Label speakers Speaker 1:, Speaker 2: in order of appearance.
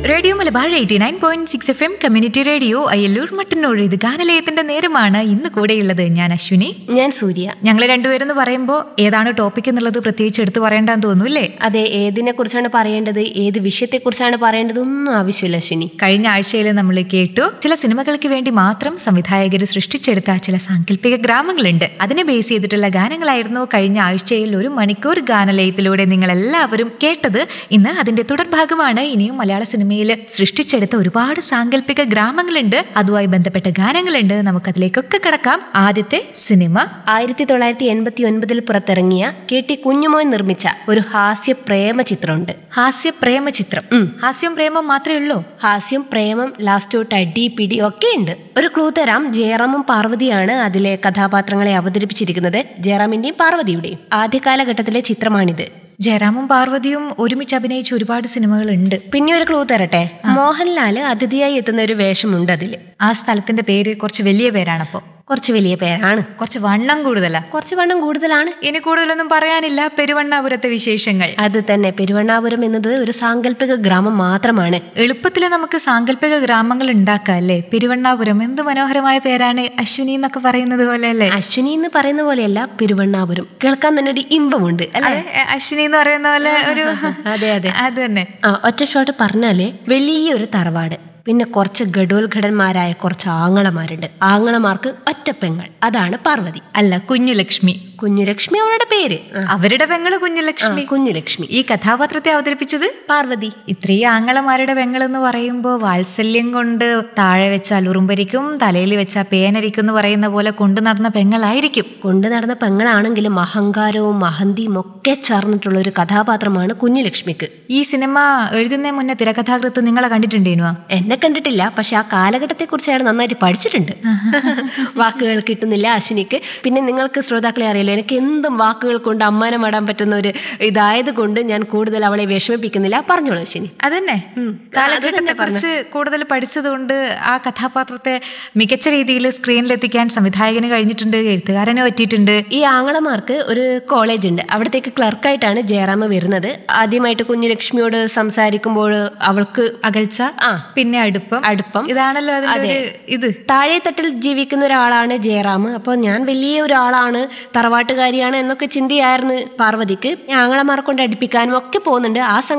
Speaker 1: radio Malabar eighty nine point six F M community radio Ayyallur Mattannur ഇത് ഗാനലയത്തിന്റെ നേരമാണ് ഇന്ന് കൂടെയുള്ളത് ഞാൻ അശ്വിനി
Speaker 2: ഞാൻ സൂര്യ
Speaker 1: ഞങ്ങൾ രണ്ടുപേരെന്ന് പറയുമ്പോൾ ഏതാണ് ടോപ്പിക് എന്നുള്ളത് പ്രത്യേകിച്ച് എടുത്തു പറയേണ്ടെന്ന് തോന്നുന്നു അല്ലേ
Speaker 2: അതെ ഏതിനെ കുറിച്ചാണ് പറയേണ്ടത് ഏത് വിഷയത്തെക്കുറിച്ചാണ് പറയേണ്ടത് ഒന്നും ആവശ്യമില്ല അശ്വിനി
Speaker 1: കഴിഞ്ഞ ആഴ്ചയിൽ നമ്മൾ കേട്ടു ചില സിനിമകൾക്ക് വേണ്ടി മാത്രം സംവിധായകർ സൃഷ്ടിച്ചെടുത്ത ചില സാങ്കല്പിക ഗ്രാമങ്ങളുണ്ട് അതിനെ ബേസ് ചെയ്തിട്ടുള്ള ഗാനങ്ങളായിരുന്നു കഴിഞ്ഞ ആഴ്ചയിൽ ഒരു മണിക്കൂർ ഗാനലയത്തിലൂടെ നിങ്ങൾ എല്ലാവരും കേട്ടത് ഇന്ന് അതിന്റെ തുടർഭാഗമാണ് ഇനിയും മലയാള സിനിമയിൽ സൃഷ്ടിച്ചെടുത്ത ഒരുപാട് സാങ്കല്പിക ഗ്രാമങ്ങളുണ്ട് അതുമായി ബന്ധപ്പെട്ട ഗാനങ്ങളുണ്ട് നമുക്കതിലേക്കൊക്കെ കടക്കാം ആദ്യത്തെ സിനിമ
Speaker 2: ആയിരത്തി തൊള്ളായിരത്തി എൺപത്തി ഒൻപതിൽ പുറത്തിറങ്ങിയ കെ ടി കുഞ്ഞുമോൻ നിർമ്മിച്ച ഒരു ഹാസ്യ പ്രേമ ചിത്രമുണ്ട്
Speaker 1: ഹാസ്യ പ്രേമ ചിത്രം ഹാസ്യം പ്രേമം മാത്രമേ ഉള്ളൂ
Speaker 2: ഹാസ്യം പ്രേമം ലാസ്റ്റ് തൊട്ട് അടി പിടി ഒക്കെ ഉണ്ട് ഒരു ക്ലൂ തരാം ജയറാമും പാർവതിയാണ് അതിലെ കഥാപാത്രങ്ങളെ അവതരിപ്പിച്ചിരിക്കുന്നത് ജയറാമിന്റെയും പാർവതിയുടെയും ആദ്യ കാലഘട്ടത്തിലെ ചിത്രമാണിത്
Speaker 1: ജയറാമും പാർവതിയും ഒരുമിച്ച് അഭിനയിച്ച ഒരുപാട് സിനിമകളുണ്ട്
Speaker 2: പിന്നെ ഒരു ക്ലൂ തരട്ടെ മോഹൻലാല് അതിഥിയായി എത്തുന്ന ഒരു വേഷമുണ്ട് അതില്
Speaker 1: ആ സ്ഥലത്തിന്റെ പേര് കുറച്ച് വലിയ പേരാണപ്പോ
Speaker 2: കുറച്ച് വലിയ പേരാണ്
Speaker 1: കുറച്ച് വണ്ണം കൂടുതലാ
Speaker 2: കുറച്ച് വണ്ണം കൂടുതലാണ്
Speaker 1: ഇനി കൂടുതലൊന്നും പറയാനില്ല പെരുവണ്ണാപുരത്തെ വിശേഷങ്ങൾ
Speaker 2: അത് തന്നെ പെരുവണ്ണാപുരം എന്നത് ഒരു സാങ്കല്പിക ഗ്രാമം മാത്രമാണ്
Speaker 1: എളുപ്പത്തിൽ നമുക്ക് സാങ്കല്പിക ഗ്രാമങ്ങൾ ഉണ്ടാക്കാം അല്ലേ പെരുവണ്ണാപുരം എന്ത് മനോഹരമായ പേരാണ് അശ്വിനി എന്നൊക്കെ പറയുന്നത് പോലെ അല്ലേ
Speaker 2: അശ്വിനി എന്ന് പറയുന്ന പോലെയല്ല പെരുവണ്ണാപുരം കേൾക്കാൻ തന്നെ ഒരു ഇമ്പമുണ്ട് അല്ലെ
Speaker 1: അതെ, അശ്വിനി എന്ന് പറയുന്ന പോലെ ഒരു
Speaker 2: അതെ അതെ
Speaker 1: അത് തന്നെ
Speaker 2: ആ ഒറ്റ ഷോട്ട് പറഞ്ഞാല് വലിയൊരു തറവാട് പിന്നെ കുറച്ച് ഗഡോൽഘടന്മാരായ കുറച്ച് ആങ്ങളമാരുണ്ട് ആങ്ങളമാർക്ക് ഒറ്റ പെങ്ങൾ അതാണ് പാർവതി
Speaker 1: അല്ല കുഞ്ഞുലക്ഷ്മി
Speaker 2: കുഞ്ഞുലക്ഷ്മി അവളുടെ പേര് ആ,
Speaker 1: അവരുടെ പെങ്ങള് കുഞ്ഞുലക്ഷ്മി
Speaker 2: കുഞ്ഞുലക്ഷ്മി
Speaker 1: ഈ കഥാപാത്രത്തെ അവതരിപ്പിച്ചത്
Speaker 2: പാർവതി
Speaker 1: ഇത്രയും ആങ്ങളമാരുടെ പെങ്ങളെന്ന് പറയുമ്പോൾ വാത്സല്യം കൊണ്ട് താഴെ വെച്ചാൽ ഉറുമ്പരിക്കും തലയിൽ വെച്ചാൽ പേനരിക്കും എന്ന് പറയുന്ന പോലെ കൊണ്ടു നടന്ന പെങ്ങളായിരിക്കും
Speaker 2: കൊണ്ടു നടന്ന പെങ്ങളാണെങ്കിലും അഹങ്കാരവും അഹന്തിയും ഒക്കെ ചേർന്നിട്ടുള്ള ഒരു കഥാപാത്രമാണ് കുഞ്ഞുലക്ഷ്മിക്ക്
Speaker 1: ഈ സിനിമ എഴുതുന്നതിന് മുന്നേ തിരക്കഥാകൃത്ത് നിങ്ങളെ കണ്ടിട്ടുണ്ടേനുവാ
Speaker 2: എന്നെ കണ്ടിട്ടില്ല പക്ഷെ ആ കാലഘട്ടത്തെ കുറിച്ച് അയാൾ നന്നായിട്ട് പഠിച്ചിട്ടുണ്ട് വാക്കുകൾ കിട്ടുന്നില്ല അശ്വിനിക്ക് പിന്നെ നിങ്ങൾക്ക് ശ്രോതാക്കളെ അറിയാലോ എനിക്ക് എന്തും വാക്കുകൾ കൊണ്ട് അമ്മാനം ആടാൻ പറ്റുന്ന ഒരു ഇതായത് കൊണ്ട് ഞാൻ കൂടുതൽ അവളെ വിഷമിപ്പിക്കുന്നില്ല പറഞ്ഞോളൂ അശ്വിനി
Speaker 1: അതന്നെ കാലഘട്ടത്തെ കുറിച്ച് കൂടുതൽ പഠിച്ചതുകൊണ്ട് ആ കഥാപാത്രത്തെ മികച്ച രീതിയിൽ സ്ക്രീനിലെത്തിക്കാൻ സംവിധായകന് കഴിഞ്ഞിട്ടുണ്ട് എഴുത്തുകാരന് പറ്റിയിട്ടുണ്ട്
Speaker 2: ഈ ആങ്ങളമാർക്ക് ഒരു കോളേജ് ഉണ്ട് അവിടത്തേക്ക് ക്ലർക്കായിട്ടാണ് ജയറാമ വരുന്നത് ആദ്യമായിട്ട് കുഞ്ഞുലക്ഷ്മിയോട് സംസാരിക്കുമ്പോൾ അവൾക്ക്
Speaker 1: അകൽച്ച
Speaker 2: ആ
Speaker 1: പിന്നെ അടുപ്പം
Speaker 2: അടുപ്പം
Speaker 1: ഇതാണല്ലോ അതിന്റെ ഒരു ഇത്
Speaker 2: താഴെ തട്ടിൽ ജീവിക്കുന്ന ഒരാളാണ് ജയറാം അപ്പോൾ ഞാൻ വലിയ ഒരാളാണ് തറവാട്ടുകാരിയാണ് എന്നൊക്കെ ചിന്തയായിരുന്നു പാർവതിക്ക് ആങ്ങളമാരെ കൊണ്ട് അടുപ്പിക്കാനും ഒക്കെ പോകുന്നുണ്ട് ആ